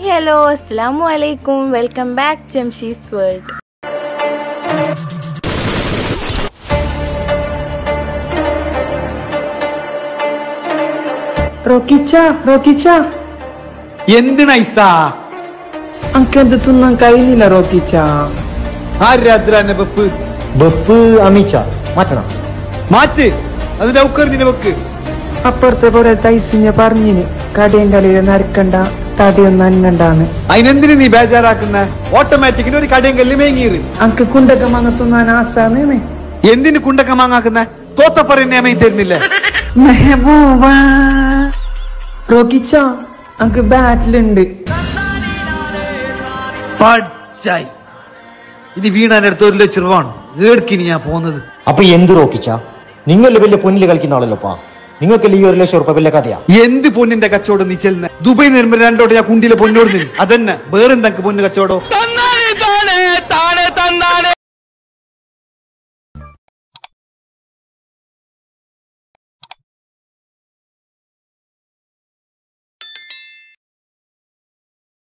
hello അസ്സാം വലൈക്കും welcome back ജംഷീസ് വേൾഡ് റോക്കിച്ച റോക്കിച്ച എന്ത് നൈസ അനക്കെന്ത് തിന്നാൻ കഴിയുന്നില്ല റോക്കിച്ച ആരാദ്രാന്റെ വെപ്പ് ബഫ് അമിച്ച മാറ്റണം മാറ്റ് അത് ഡൗക്കറിന്റെ വെക്ക് അപ്പുറത്തെ പോലെ തൈസിഞ്ഞ പറഞ്ഞിന് കടയും കളിയില് നരക്കണ്ട തടിയൊന്നും അനങ്ങണ്ടാന്ന് അതിനെന്തിനു നീ ബേജാറാക്കുന്ന ഓട്ടോമാറ്റിക്കിന് ഒരു കടയും കല്ല് മേങ്ങീറ് അനക്ക് കുണ്ടൊക്കെ മങ്ങ തിന്നാൻ ആസാന്ന് എന്തിന് കുണ്ടക്ക മാങ്ങാക്കുന്ന തോത്തപ്പറയുന്ന അമ്മ തരുന്നില്ലേ മെഹബൂബ റോക്കിച്ച അനക്ക് ബാറ്റിലുണ്ട് പഠിച്ചായി ഇനി വീണാന്റെ അടുത്ത് ഒരു ലക്ഷം രൂപ ആണ് ഏർക്കിനി ഞാൻ പോകുന്നത് അപ്പൊ എന്ത് റോക്കിച്ച നിങ്ങൾ വലിയ പൊന്നിൽ കളിക്കുന്ന ആളല്ലോപ്പാ നിങ്ങൾക്കല്ലേ ഈ ഒരു ലക്ഷം ഉറപ്പ വലിയ കഥയാ എന്ത് പൊന്നിന്റെ കച്ചവടം നീ ചെല്ലുന്ന ദുബൈ വരുമ്പോ രണ്ടോട്ട് ഞാൻ കുണ്ടിയിലെ പൊന്നോട് അതന്നെ വേറെന്തൊക്കെ പൊന്ന് കച്ചവടം